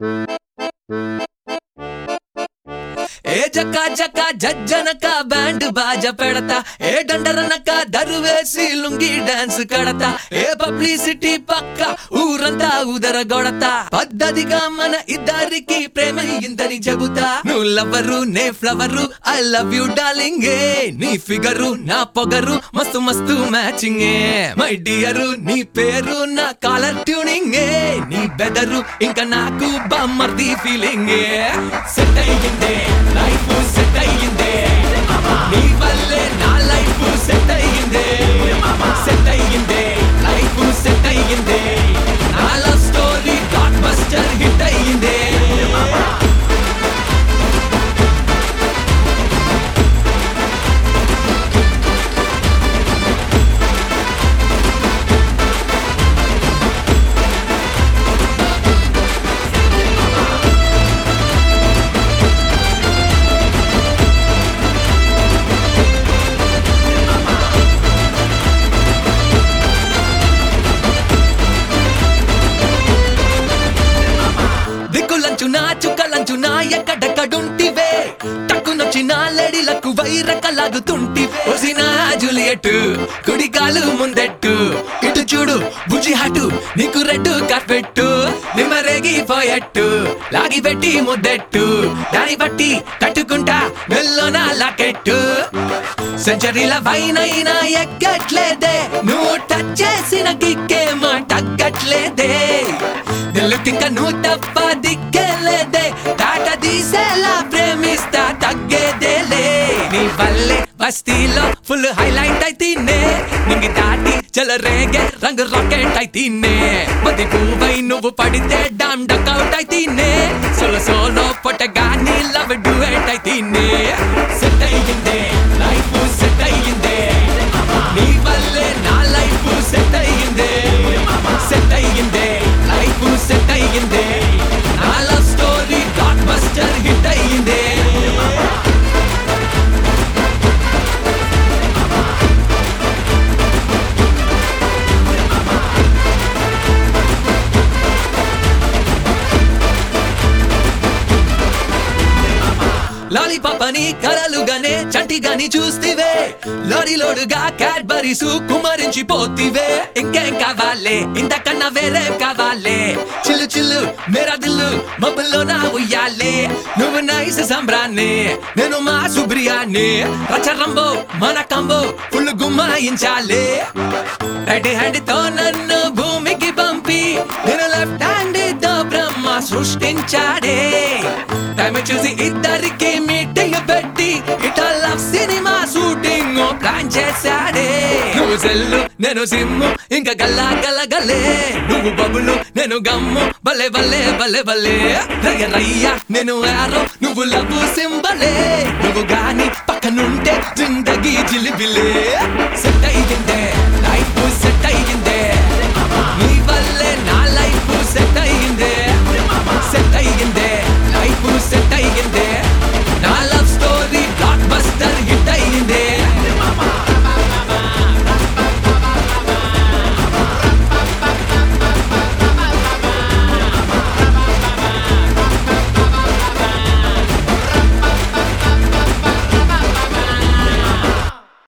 ఏ జక్క జక్క జజ్జనక band బాజ పెడతా ఏ డండరనక దరువేసి lungi dance కడతా ఏ publicity పక్క ఊరంతా ఉదర గొడతా పద్ధతిగా మన ఇద్దరికి ప్రేమ ఇందని చెబుతా నువ్వు లవ్వరు నే flower I love you darling నీ ఫిగరు నా పొగరు మస్తు మస్తు మ్యాచింగ్ మై డియరు నీ పేరు నా కాలర్ ట్యూనింగ్ నీ బెదరు ఇంకా నాకు బమ్మర్ది ఫీలింగ్ సెట్ అయ్యిందే లైఫ్ సెట్ అయ్యిందే నీ వల్లే నా లైఫ్ సెట్ అయ్యిందే సెట్ అయ్యిందే లైఫ్ సెట్ అయ్యిందే నా love story blockbuster hit అయ్యిందే దిక్కులంచునా చుక్కలంచునా ఎక్కడెక్కడుంటివే టక్కునొచ్చిన లేడీలకు వైరకలాగుతుంటివే ఒసినా జూలియట్ కుడి కాలు ముందెట్టు ఇటు చూడు బుజి హటు నీకు రెడ్డు కార్పెట్టు నిమ్మరేగిపోయట్టు లాగి పెట్టి ముద్దెట్టు దాని బట్టి తట్టుకుంటా మెల్లోన లాకెట్టు సెంచరీల వైనైనా ఎక్కట్లేదే నువ్వు టచ్ చేసిన కిక్కేమో తగ్గట్లేదే నిలుకింక నువ్వు తప్ప దిక్కేలేదే తాట తీసేలా ప్రేమిస్తా తగ్గేదేలే నీ వల్లే బస్తీలో ఫుల్ హైలైట్ అయితేనే నింగి దాటి చెలరేగే రంగు రాకెట్ అయితేనే మది పువ్వై నువ్వు పడితే డామ్ డకౌట్ అయితేనే సోలో సోలో పొట్టగాని లవ్ డువేట్ అయితేనే సెట్ అయ్యిందే లైఫ్ సెట్ అయ్యిందే నీ వల్లే నా లైఫ్ సెట్ అయ్యిందే సెట్ అయ్యిందే లైఫ్ సెట్ అయ్యిందే నా love story blockbuster hit అయ్యిందే లాలీపాపని కలలుగానే చంటిగాని చూస్తివే లారీలోడుగా క్యాడ్బరీసు కుమరించి పోతివే ఇంకేం కావాలే ఇంతకన్నా వేరే కావాలే చిల్లు చిల్లు మేరా దిల్లు మబ్బుల్లో నా ఉయ్యాలే నువ్వు నైస్ సంబ్రాన్ని నేను మా సుబ్రియాన్ని రచరంబో మన కంబో ఫుల్ గుమ్మాయించాలే రైట్ హ్యాండ్ తో నన్ను భూమికి పంపి నేను లెఫ్ట్ హ్యాండ్ తో బ్రహ్మ సృష్టించాడే టైం చూసి ఇద్దరికి మీటింగ్ పెట్టి ఇట లవ్ సినిమా షూటింగ్ ప్లాన్ చేశాడే నువ్వు సెల్లు నేను సిమ్ము ఇంకా గల్లా గల్ల గల్లే నువ్వు బబులు నేను గమ్ము బలే బలే బలే బలే రయ్య రయ్య నేను ఆరో నువ్వు లవ్ సింబలే నువ్వు గాని పక్కనుంటే జిందగీ జిలిబిలే సెట్ అయ్యిందే